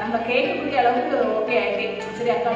நம்ம கேட்கக்கூடிய அளவுக்கு ஓகே ஆயிட்டு சரி அக்கா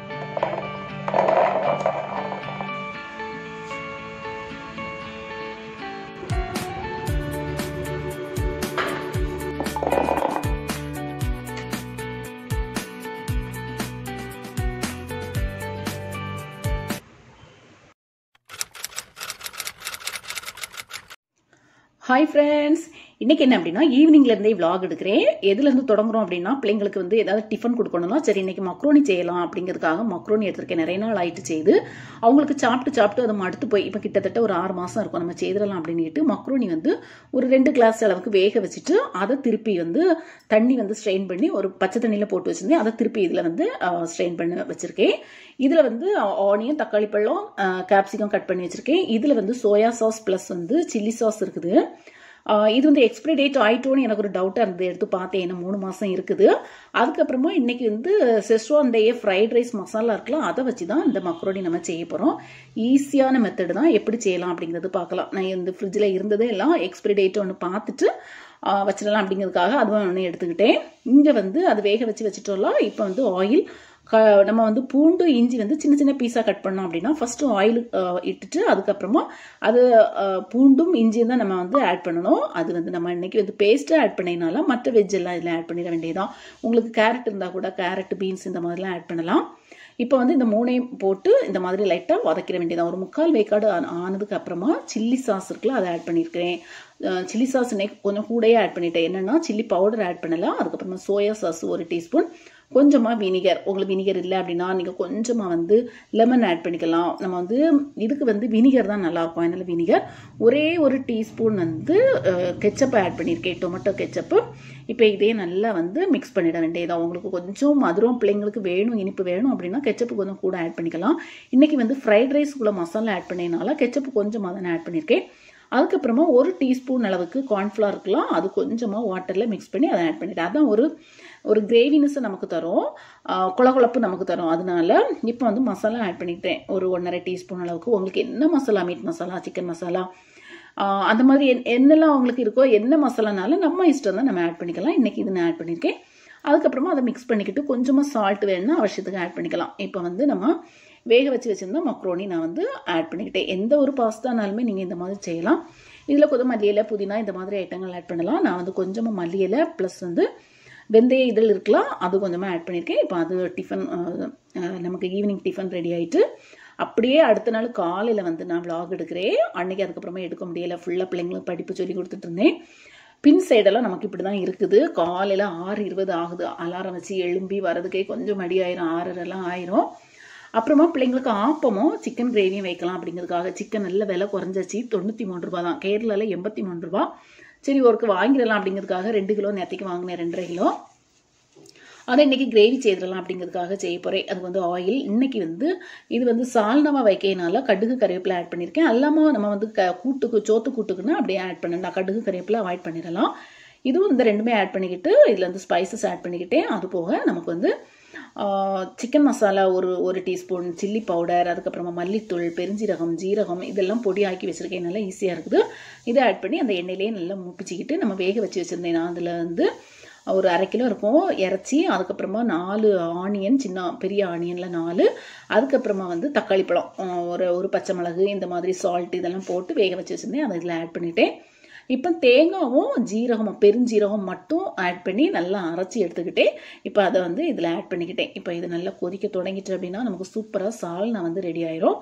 ஹாய் ஃப்ரெண்ட்ஸ் இன்னைக்கு என்ன அப்படின்னா ஈவினிங்ல இருந்தே vlog எடுக்கிறேன் எதுல இருந்து தொடங்குறோம் அப்படின்னா பிள்ளைங்களுக்கு வந்து ஏதாவது டிஃபன் கொடுக்கணும்னா சரி இன்னைக்கு மக்ரோனி செய்யலாம் அப்படிங்கிறதுக்காக மக்ரோனி எடுத்திருக்கேன் நிறைய நாள் ஆயிட்டு செய்து அவங்களுக்கு சாப்பிட்டு சாப்பிட்டு அதை அடுத்து போய் இப்போ கிட்டத்தட்ட ஒரு ஆறு மாசம் இருக்கும் நம்ம செய்திடலாம் அப்படின்ட்டு மக்ரோனி வந்து ஒரு ரெண்டு கிளாஸ் அளவுக்கு வேக வச்சுட்டு அதை திருப்பி வந்து தண்ணி வந்து ஸ்ட்ரெயின் பண்ணி ஒரு பச்சை தண்ணியில போட்டு வச்சிருந்தேன் அதை திருப்பி இதுல வந்து ஸ்ட்ரெயின் பண்ணி வச்சிருக்கேன் இதுல வந்து ஆனியன் தக்காளி பழம் கேப்சிகம் கட் பண்ணி வச்சிருக்கேன் இதுல வந்து சோயா சாஸ் பிளஸ் வந்து சில்லி சாஸ் இருக்குது ஆஹ் இது வந்து எக்ஸ்பிரி டேட் ஆயிட்டோன்னு எனக்கு ஒரு டவுட்டாக இருந்தது எடுத்து பார்த்தேன் என்ன மூணு மாதம் இருக்குது அதுக்கப்புறமா இன்னைக்கு வந்து செஸ்வான் டே ஃப்ரைட் ரைஸ் மசாலா இருக்கலாம் அதை வச்சு தான் இந்த மக்ரோனி நம்ம செய்ய போகிறோம் ஈஸியான மெத்தடு தான் எப்படி செய்யலாம் அப்படிங்கிறது பார்க்கலாம் நான் இந்த ஃப்ரிட்ஜில் இருந்ததே எல்லாம் எக்ஸ்பிரி டேட் ஒன்று பார்த்துட்டு ஆஹ் வச்சிடலாம் அப்படிங்கிறதுக்காக அதுவும் ஒன்று எடுத்துக்கிட்டேன் இங்கே வந்து அது வேக வச்சு வச்சுட்டோம்ல இப்போ வந்து ஆயில் க நம்ம வந்து பூண்டு இஞ்சி வந்து சின்ன சின்ன பீஸாக கட் பண்ணோம் அப்படின்னா ஃபர்ஸ்ட் ஆயில் இட்டுட்டு அதுக்கப்புறமா அது அஹ், பூண்டும் இஞ்சியும் தான் நம்ம வந்து ஆட் பண்ணணும் அது வந்து நம்ம இன்னைக்கு வந்து பேஸ்ட்டு ஆட் பண்ணினால மற்ற வெஜ் எல்லாம் இதில் ஆட் பண்ணிட வேண்டியதுதான் உங்களுக்கு கேரட் இருந்தால் கூட கேரட் பீன்ஸ் இந்த மாதிரிலாம் ஆட் பண்ணலாம் இப்போ வந்து இந்த மூணையும் போட்டு இந்த மாதிரி லைட்டாக வதக்கிற வேண்டியதான் ஒரு முக்கால் வேக்காடு ஆன- ஆனதுக்கு அப்புறமா சில்லி சாஸ் இருக்குல்ல அதை ஆட் பண்ணியிருக்கிறேன் சில்லி சாஸ் இன்னைக்கு கொஞ்சம் கூடயே ஆட் பண்ணிட்டேன் என்னன்னா சில்லி பவுடர் ஆட் பண்ணலாம் அதுக்கப்புறமா சோயா சாஸ் ஒரு டீஸ்பூன் கொஞ்சமாக வினிகர் உங்களுக்கு வினிகர் இல்லை அப்படின்னா நீங்கள் கொஞ்சமாக வந்து லெமன் ஆட் பண்ணிக்கலாம் நம்ம வந்து இதுக்கு வந்து வினிகர் தான் நல்லா இருக்கும் அதனால வினிகர் ஒரே ஒரு டீஸ்பூன் வந்து கெச்சப் ஆட் பண்ணியிருக்கேன் டொமேட்டோ கெச்சப்பு இப்போ இதே நல்லா வந்து மிக்ஸ் பண்ணிட வேண்டியதான் உங்களுக்கு கொஞ்சம் மதுரம் பிள்ளைங்களுக்கு வேணும் இனிப்பு வேணும் அப்படின்னா கெச்சப்பு கொஞ்சம் கூட ஆட் பண்ணிக்கலாம் இன்னைக்கு வந்து ஃப்ரைட் ரைஸ்க்குள்ள மசாலா ஆட் பண்ணதுனால கெச்சப்பு கொஞ்சமாக தான் ஆட் பண்ணியிருக்கேன் அதுக்கப்புறமா ஒரு டீஸ்பூன் அளவுக்கு கார்ன்ஃப்ளவர் இருக்கலாம் அது கொஞ்சமாக வாட்டரில் மிக்ஸ் பண்ணி அதை ஆட் பண்ணிட்டேன் அதான் ஒரு ஒரு கிரேவினஸ் நமக்கு தரும் ஆஹ் குளகுழப்பு நமக்கு தரும் அதனால இப்போ வந்து மசாலா ஆட் பண்ணிட்டேன் ஒரு ஒன்றரை டீஸ்பூன் அளவுக்கு உங்களுக்கு என்ன மசாலா மீட் மசாலா சிக்கன் மசாலா ஆஹ் அந்த மாதிரி என்- என்னெல்லாம் உங்களுக்கு இருக்கோ என்ன மசாலானாலும் நம்ம இஷ்டம் தான் நம்ம ஆட் பண்ணிக்கலாம் இன்னைக்கு இது நான் ஆட் பண்ணியிருக்கேன் அதுக்கப்புறமா அதை மிக்ஸ் பண்ணிக்கிட்டு கொஞ்சமாக சால்ட் வேணும்னா அவசியத்துக்கு ஆட் பண்ணிக்கலாம் இப்போ வந்து நம்ம வேக வச்சு வச்சிருந்தா மக்ரோனி நான் வந்து ஆட் பண்ணிக்கிட்டேன் எந்த ஒரு பாஸ்தானாலுமே நீங்கள் இந்த மாதிரி செய்யலாம் இதில் கொஞ்சம் மல்லி இலை புதினா இந்த மாதிரி ஐட்டங்கள் ஆட் பண்ணலாம் நான் வந்து கொஞ்சமாக மல்லி இலை ப்ளஸ் வந்து வெந்தய இதழ் இருக்கலாம் அது கொஞ்சமாக ஆட் பண்ணியிருக்கேன் இப்போ அது டிஃபன் நமக்கு ஈவினிங் டிஃபன் ரெடி ஆயிட்டு அப்படியே அடுத்த நாள் காலையில் வந்து நான் vlog எடுக்கிறேன் அன்னைக்கு அதுக்கப்புறமா எடுக்க முடியல ஃபுல்லாக பிள்ளைங்களுக்கு படிப்பு சொல்லி கொடுத்துட்டு இருந்தேன் பின் சைடெல்லாம் நமக்கு இப்படி தான் இருக்குது காலையில் ஆறு இருபது ஆகுது அலாரம் வச்சு எழும்பி வரதுக்கே கொஞ்சம் மடி ஆயிரும் ஆறரைலாம் ஆயிரும் அப்புறமா பிள்ளைங்களுக்கு ஆப்பமும் சிக்கன் கிரேவியும் வைக்கலாம் அப்படிங்கிறதுக்காக சிக்கன் நல்ல விலை குறைஞ்சாச்சு தொண்ணூற்றி மூணு ரூபா தான் கேரளாவில் எண்பத்தி மூணு ரூபா சரி ஒருக்கு வாங்கிடலாம் அப்படிங்கிறதுக்காக ரெண்டு கிலோ நேற்றுக்கு வாங்கினேன் ரெண்டரை கிலோ அதை இன்னைக்கு கிரேவி செய்திடலாம் அப்படிங்கிறதுக்காக செய்ய போகிறேன் அது வந்து ஆயில் இன்னைக்கு வந்து இது வந்து சால்னமாக வைக்கிறதுனால கடுகு கருவேப்பிலை ஆட் பண்ணியிருக்கேன் அல்லாமல் நம்ம வந்து க கூட்டுக்கு சோத்து கூட்டுக்குன்னா அப்படியே ஆட் பண்ணலாம் கடுகு கருவேப்பிலை அவாய்ட் பண்ணிடலாம் இதுவும் இந்த ரெண்டுமே ஆட் பண்ணிக்கிட்டு இதில் வந்து ஸ்பைசஸ் ஆட் பண்ணிக்கிட்டேன் அது போக நமக்கு வந்து சிக்கன் மசாலா ஒரு ஒரு டீஸ்பூன் சில்லி பவுடர் அதுக்கப்புறமா மல்லித்தூள் பெருஞ்சீரகம் ஜீரகம் இதெல்லாம் பொடி ஆக்கி வச்சுருக்கேன் நல்லா ஈஸியாக இருக்குது இதை ஆட் பண்ணி அந்த எண்ணெயிலேயே நல்லா முப்பிச்சிக்கிட்டு நம்ம வேக வச்சு வச்சுருந்தேன் நான் அதில் வந்து ஒரு அரை கிலோ இருக்கும் இறச்சி அதுக்கப்புறமா நாலு ஆனியன் சின்ன பெரிய ஆனியனில் நாலு அதுக்கப்புறமா வந்து தக்காளி பழம் அஹ் ஒரு ஒரு பச்சை மிளகு இந்த மாதிரி சால்ட் இதெல்லாம் போட்டு வேக வச்சு வச்சுருந்தேன் அதை இதில் ஆட் பண்ணிட்டேன் இப்போ தேங்காவும் ஜீரகமும் பெருஞ்சீரகம் மட்டும் ஆட் பண்ணி நல்லா அரைச்சி எடுத்துக்கிட்டேன் இப்போ அதை வந்து இதில் ஆட் பண்ணிக்கிட்டேன் இப்போ இது நல்லா கொதிக்க தொடங்கிட்டு அப்படின்னா நமக்கு சூப்பராக சால்னா வந்து ரெடி ஆயிரும்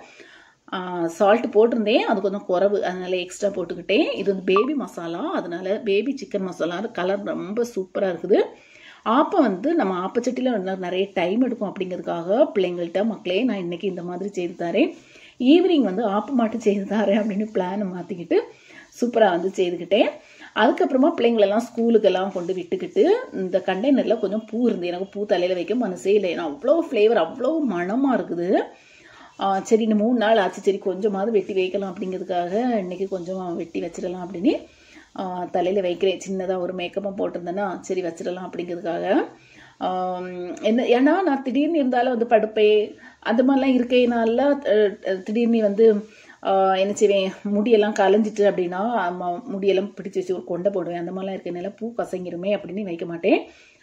சால்ட் போட்டிருந்தேன் அது கொஞ்சம் குறவு அதனால எக்ஸ்ட்ரா போட்டுக்கிட்டேன் இது வந்து பேபி மசாலா அதனால பேபி சிக்கன் மசாலா கலர் ரொம்ப சூப்பராக இருக்குது ஆப்பம் வந்து நம்ம ஆப்பச்சட்டியில் வந்து நிறைய டைம் எடுக்கும் அப்படிங்கிறதுக்காக பிள்ளைங்கள்ட்ட மக்களே நான் இன்னைக்கு இந்த மாதிரி செய்து தரேன் ஈவினிங் வந்து ஆப்பம் மாட்டு செய்து தரேன் அப்படின்னு பிளானை மாற்றிக்கிட்டு சூப்பராக வந்து செய்துக்கிட்டேன் அதுக்கப்புறமா பிள்ளைங்களெல்லாம் ஸ்கூலுக்கெல்லாம் கொண்டு விட்டுக்கிட்டு இந்த கண்டெய்னரில் கொஞ்சம் பூ இருந்து எனக்கு பூ தலையில் வைக்க மனசே இல்லை ஏன்னா அவ்வளோ ஃப்ளேவர் அவ்வளோ மணமாக இருக்குது ஆ, சரி இந்த மூணு நாள் ஆச்சு சரி கொஞ்சமாவது வெட்டி வைக்கலாம் அப்படிங்கிறதுக்காக இன்னைக்கு கொஞ்சம் வெட்டி வச்சிடலாம் அப்படின்னு தலையில் வைக்கிறேன் சின்னதாக ஒரு மேக்கப்பும் போட்டிருந்தேன்னா சரி வச்சிடலாம் அப்படிங்கிறதுக்காக ஆம், என்ன ஏன்னா நான் திடீர்னு இருந்தாலும் வந்து படுப்பே அந்த மாதிரிலாம் இருக்கையினால அஹ், அஹ், திடீர்னு வந்து ஆஹ், என்ன செய்வேன் முடியெல்லாம் கலைஞ்சிட்டு அப்படின்னா ஆமா, முடியெல்லாம் பிடிச்சி வச்சு ஒரு கொண்டை போடுவேன் அந்த மாதிரிலாம் இருக்கனால பூ கசங்கிருமே அப்படின்னு வைக்க மாட்டேன்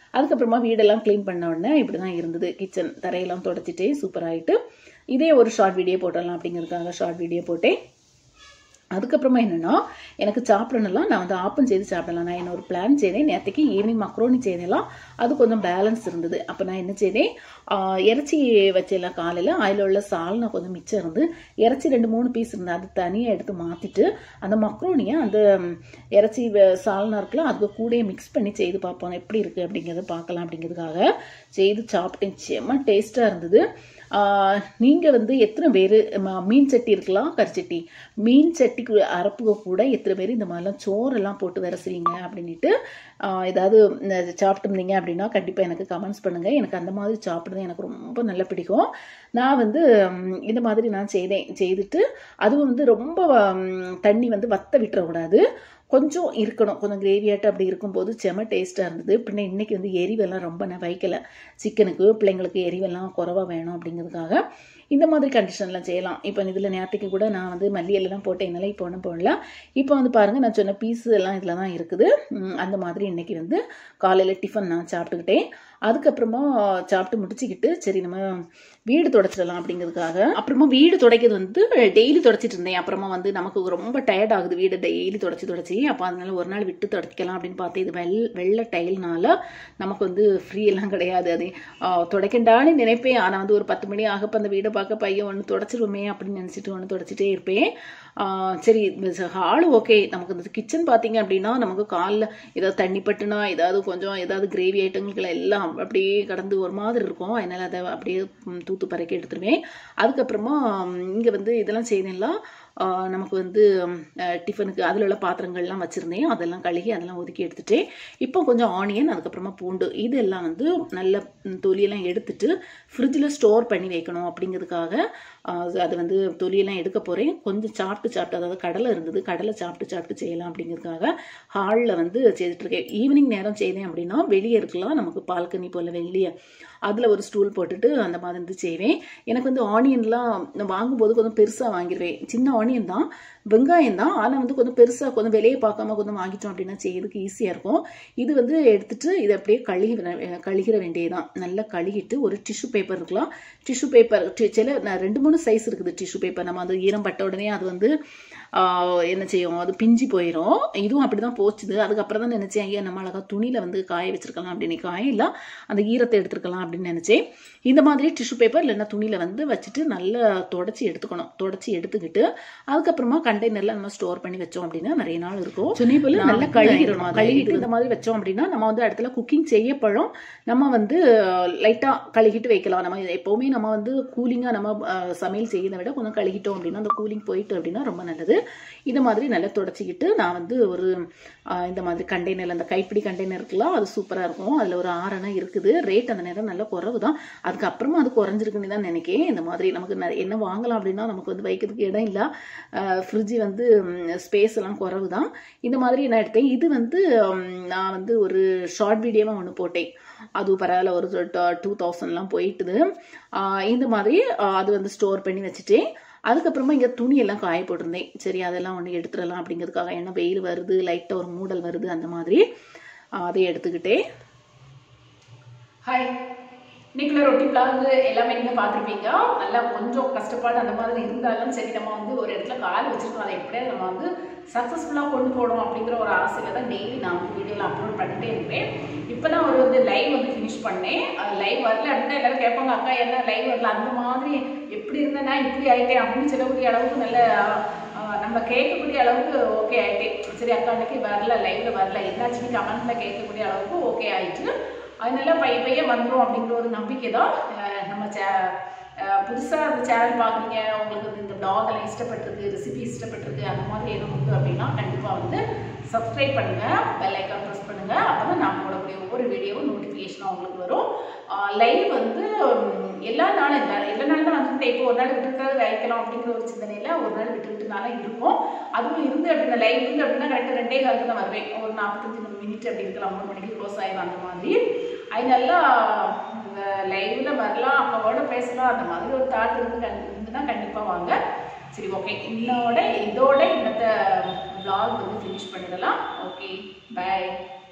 அதுக்கப்புறமா வீடெல்லாம் க்ளீன் பண்ண உடனே இப்படி தான் இருந்தது கிச்சன் தரையெல்லாம் தொடச்சிட்டு சூப்பராகிட்டு இதே ஒரு ஷார்ட் வீடியோ போட்டுடலாம் அப்படிங்கிறதுக்காக ஷார்ட் வீடியோ போட்டேன் அதுக்கப்புறமா என்னன்னா எனக்கு சாப்பிடணும்லாம் நான் வந்து ஆப்பம் செய்து சாப்பிடலாம் நான் என்ன ஒரு பிளான் செய்தேன் நேற்றுக்கு ஈவினிங் மக்ரோனி செய்தேலாம் அது கொஞ்சம் பேலன்ஸ் இருந்தது அப்போ நான் என்ன செய்தேன் ஆஹ் இறைச்சி வச்செல்லாம் காலையில் அதில் உள்ள சால்னா கொஞ்சம் மிச்சம் இருந்து இறைச்சி ரெண்டு மூணு பீஸ் இருந்து அது தனியாக எடுத்து மாற்றிட்டு அந்த மக்ரோனியை அந்த ம், இறைச்சி வ- சால்னா இருக்குல்ல அதுக்கு கூடயே மிக்ஸ் பண்ணி செய்து பார்ப்போம் எப்படி இருக்குது அப்படிங்கிறத பார்க்கலாம் அப்படிங்கிறதுக்காக செய்து சாப்பிட்டேன் செம்ம டேஸ்ட்டாக இருந்தது ஆஹ் நீங்க வந்து எத்தனை பேர் மீன் சட்டி இருக்கலாம் கரிச்சட்டி மீன் சட்டிக்கு அரப்புக கூட எத்தனை பேர் இந்த மாதிரிலாம் சோறெல்லாம் போட்டு விரசுவீங்க அப்படின்ட்டு ஆஹ் ஏதாவது இந்த சாப்பிட்டுருந்தீங்க அப்படின்னா கண்டிப்பாக எனக்கு கமெண்ட்ஸ் பண்ணுங்க எனக்கு அந்த மாதிரி சாப்பிடுறது எனக்கு ரொம்ப நல்லா பிடிக்கும் நான் வந்து ம், இந்த மாதிரி நான் செய்தேன் செய்துட்டு அதுவும் வந்து ரொம்ப ம், தண்ணி வந்து வத்த விட்டுறக்கூடாது கொஞ்சம் இருக்கணும் கொஞ்சம் கிரேவியாட்டம் அப்படி இருக்கும்போது செம டேஸ்ட்டாக இருந்தது பின்ன இன்னைக்கு வந்து எரிவெல்லாம் ரொம்ப நான் வைக்கல சிக்கனுக்கு பிள்ளைங்களுக்கு எரிவெல்லாம் குறவாக வேணும் அப்படிங்கிறதுக்காக இந்த மாதிரி கண்டிஷன்லாம் செய்யலாம் இப்போ இதில் நேரத்துக்கு கூட நான் வந்து மல்லியெல்லாம் போட்டேன் என்னால் இப்போ ஒன்றும் போடல இப்போ வந்து பாருங்கள் நான் சொன்ன பீஸு எல்லாம் இதில் தான் இருக்குது ம், அந்த மாதிரி இன்னைக்கு வந்து காலையில் டிஃபன் நான் சாப்பிட்டுக்கிட்டேன் அதுக்கப்புறமா சாப்பிட்டு முடிச்சுக்கிட்டு சரி நம்ம வீடு தொடச்சிடலாம் அப்படிங்கிறதுக்காக அப்புறமா வீடு துடைக்கிறது வந்து டெய்லி தொடச்சிட்டு இருந்தேன் அப்புறமா வந்து நமக்கு ரொம்ப டயர்ட் ஆகுது வீடு டெய்லி தொடச்சி தொடச்சி அப்போ அதனால ஒரு நாள் விட்டு தொடச்சிக்கலாம் அப்படின்னு பார்த்து இது வெள் வெள்ளை டைல்னால நமக்கு வந்து ஃப்ரீ எல்லாம் கிடையாது அது ஆஹ், துடைக்கண்டான்னு நினைப்பேன் ஆனால் வந்து ஒரு பத்து மணி ஆகப்போ அந்த வீடை பார்க்க பையன் ஒன்று தொடச்சிருவோமே அப்படின்னு நினச்சிட்டு ஒன்று தொடச்சிட்டே இருப்பேன் ஆஹ், சரி ஹாலு ஓகே நமக்கு இந்த கிச்சன் பார்த்தீங்க அப்படின்னா நமக்கு காலில் ஏதாவது தண்ணி பட்டுனா ஏதாவது கொஞ்சம் ஏதாவது கிரேவி ஐட்டங்கள் எல்லாம் அப்படியே கடந்து ஒரு மாதிரி இருக்கும் அதனால அதை அப்படியே ம், தூத்து பறக்கி எடுத்துருவேன் அதுக்கப்புறமா இங்கே வந்து இதெல்லாம் செய்தேன்லாம் ஆஹ், நமக்கு வந்து ம், அஹ், டிஃபனுக்கு அதில் உள்ள பாத்திரங்கள்லாம் வச்சுருந்தேன் அதெல்லாம் கழுகி அதெல்லாம் ஒதுக்கி எடுத்துட்டேன் இப்போ கொஞ்சம் ஆனியன் அதுக்கப்புறமா பூண்டு இதெல்லாம் வந்து நல்ல ம், தொலியெல்லாம் எடுத்துட்டு ஃப்ரிட்ஜில் ஸ்டோர் பண்ணி வைக்கணும் அப்படிங்கிறதுக்காக ஆஹ், அது வந்து தொலியெல்லாம் எடுக்க போகிறேன் கொஞ்சம் சாப்பிட்டு சாப்பிட்டு அதாவது கடலை இருந்தது கடலை சாப்பிட்டு சாப்பிட்டு செய்யலாம் அப்படிங்கிறதுக்காக ஹாலில் வந்து செய்துட்ருக்கேன் ஈவினிங் நேரம் செய்தேன் அப்படின்னா வெளியே இருக்கலாம் நமக்கு பால்கனி போல் வெளியே அதில் ஒரு ஸ்டூல் போட்டுட்டு அந்த மாதிரி வந்து செய்வேன் எனக்கு வந்து ஆனியன்லாம் நான் வாங்கும்போது கொஞ்சம் பெருசாக வாங்கிடுவேன் சின்ன ஆனியன் தான் வெங்காயம் தான் ஆனால் வந்து கொஞ்சம் பெருசாக கொஞ்சம் விலையை பார்க்காம கொஞ்சம் வாங்கிட்டோம் அப்படின்னா செய்யறதுக்கு ஈஸியாக இருக்கும் இது வந்து எடுத்துட்டு இதை அப்படியே கழுகி விட- கழுகிற வேண்டியதுதான் நல்லா கழுகிட்டு ஒரு டிஷ்யூ பேப்பர் இருக்கலாம் டிஷ்யூ பேப்பர் சில நான் ரெண்டு மூணு சைஸ் இருக்குது டிஷ்யூ பேப்பர் நம்ம அது ஈரம் பட்ட உடனே அது வந்து ஆஹ், என்ன செய்யும் அது பிஞ்சு போயிடும் இதுவும் அப்படிதான் போச்சுது அதுக்கப்புறம் தான் நினைச்சேன் ஐயா நம்ம அழகா துணியில வந்து காய வச்சிருக்கலாம் அப்படின்னு காய இல்ல அந்த ஈரத்தை எடுத்துருக்கலாம் அப்படின்னு நினைச்சேன் இந்த மாதிரி டிஷ்யூ பேப்பர் இல்லைன்னா துணியில வந்து வச்சுட்டு நல்லா தொடச்சி எடுத்துக்கணும் தொடச்சி எடுத்துக்கிட்டு அதுக்கப்புறமா கண்டெய்னர்ல நம்ம ஸ்டோர் பண்ணி வச்சோம் அப்படின்னா நிறைய நாள் இருக்கும் சொன்னி போல நல்லா கழுகிடணும் கழுகிட்டு இந்த மாதிரி வச்சோம் அப்படின்னா நம்ம வந்து இடத்துல குக்கிங் செய்யப்படும் நம்ம வந்து லைட்டா கழுகிட்டு வைக்கலாம் நம்ம எப்பவுமே நம்ம வந்து கூலிங்கா நம்ம அஹ், சமையல் செய்யறதை விட கொஞ்சம் கழுகிட்டோம் அப்படின்னா அந்த கூலிங் போயிட்டு அப்படின்னா ரொம்ப நல்லது இந்த மாதிரி நல்லா தொடச்சிக்கிட்டு நான் வந்து ஒரு ஆஹ், இந்த மாதிரி கண்டெய்னர் அந்த கைப்பிடி கண்டெய்னர் இருக்கலாம் அது சூப்பராக இருக்கும் அதில் ஒரு ஆறணை இருக்குது ரேட் அந்த நேரம் நல்ல குறவு தான் அதுக்கப்புறமா அது குறைஞ்சிருக்குன்னு தான் நினைக்கிறேன் இந்த மாதிரி நமக்கு நிறைய என்ன வாங்கலாம் அப்படின்னா நமக்கு வந்து வைக்கிறதுக்கு இடம் இல்லை ஃப்ரிட்ஜு வந்து ஸ்பேஸ் எல்லாம் குறவு தான் இந்த மாதிரி நான் எடுத்தேன் இது வந்து ம், நான் வந்து ஒரு ஷார்ட் வீடியோவாக ஒன்று போட்டேன் அது பரவாயில்ல ஒரு டூ தௌசண்ட்லாம் போயிட்டுது ஆஹ், இந்த மாதிரி ஆஹ், அது வந்து ஸ்டோர் பண்ணி வச்சுட்டேன் அதுக்கப்புறமா இங்கே துணியெல்லாம் காய போட்டிருந்தேன் சரி அதெல்லாம் ஒன்று எடுத்துடலாம் அப்படிங்கிறதுக்காக என்ன வெயில் வருது லைட்டாக ஒரு மூடல் வருது அந்த மாதிரி ஆஹ் அதை எடுத்துக்கிட்டேன் ஹாய் இன்னைக்குள்ள ரொட்டி பிளாக் எல்லாமே நீங்கள் பார்த்துருப்பீங்க நல்லா கொஞ்சம் கஷ்டப்பாடு அந்த மாதிரி இருந்தாலும் சரி நம்ம வந்து ஒரு இடத்துல கால் வச்சிருக்கோம் அதை எப்படியாவது நம்ம வந்து சக்ஸஸ்ஃபுல்லாக கொண்டு போகணும் அப்படிங்கிற ஒரு ஆசையில் தான் டெய்லி நான் வந்து வீடியோவில் அப்லோட் பண்ணிட்டே இருப்பேன் இப்போ நான் ஒரு வந்து லைவ் வந்து ஃபினிஷ் பண்ணேன் லைவ் வரல அப்படின்னா எல்லாரும் கேட்பாங்க அக்கா என்ன லைவ் வரல அந்த மாதிரி எப்படி இருந்தேன்னா இப்படி ஆயிட்டேன் அப்படின்னு சொல்லக்கூடிய அளவுக்கு நல்ல ஆஹ், நம்ம கேட்கக்கூடிய அளவுக்கு ஓகே ஆயிட்டேன் சரி அக்கா அன்னைக்கு வரல லைவ்ல வரல என்னாச்சுன்னு கமெண்ட்ல கேட்கக்கூடிய அளவுக்கு ஓகே ஆயிட்டு அதனால பைய பைய வந்துடும் அப்படிங்கிற ஒரு நம்பிக்கை தான் அஹ் நம்ம சே புதுசாக அந்த சேனல் பார்க்குறீங்க உங்களுக்கு வந்து இந்த blog எல்லாம் இஷ்டப்பட்டிருக்கு ரெசிபி இஷ்டப்பட்டிருக்கு அந்த மாதிரி எதுவும் உண்டு அப்படின்னா கண்டிப்பாக வந்து சப்ஸ்கிரைப் பண்ணுங்கள் பெல் ஐக்கான் ப்ரெஸ் பண்ணுங்கள் அப்போ தான் நான் போடக்கூடிய ஒவ்வொரு வீடியோவும் நோட்டிஃபிகேஷனாக உங்களுக்கு வரும் லைவ் வந்து உம், எல்லா நாளும் இல்லை எல்லா நாளும் தான் வந்துட்டு இப்போ ஒரு நாள் விட்டுருக்காது வைக்கலாம் அப்படிங்கிற ஒரு சிந்தனையில் ஒரு நாள் விட்டு விட்டுனால இருக்கும் அதுவும் இருந்து அப்படின்னா லைவ் இருந்து அப்படின்னா கரெக்டாக ரெண்டே காலத்து தான் வருவேன் ஒரு நாற்பத்தஞ்சு மினிட் அப்படி இருக்கலாம் மூணு மணிக்கு க்ளோஸ் ஆயிடும் அந்த மாதிரி அதனால லைவ்ல வரலாம் அப்பாவோட பேசலாம் அந்த மாதிரி ஒரு தாட் இருந்து கண் இருந்துன்னா கண்டிப்பாக வாங்க சரி ஓகே இன்னோட இதோட இன்னத்த vlog வந்து ஃபினிஷ் பண்ணிடலாம் ஓகே பை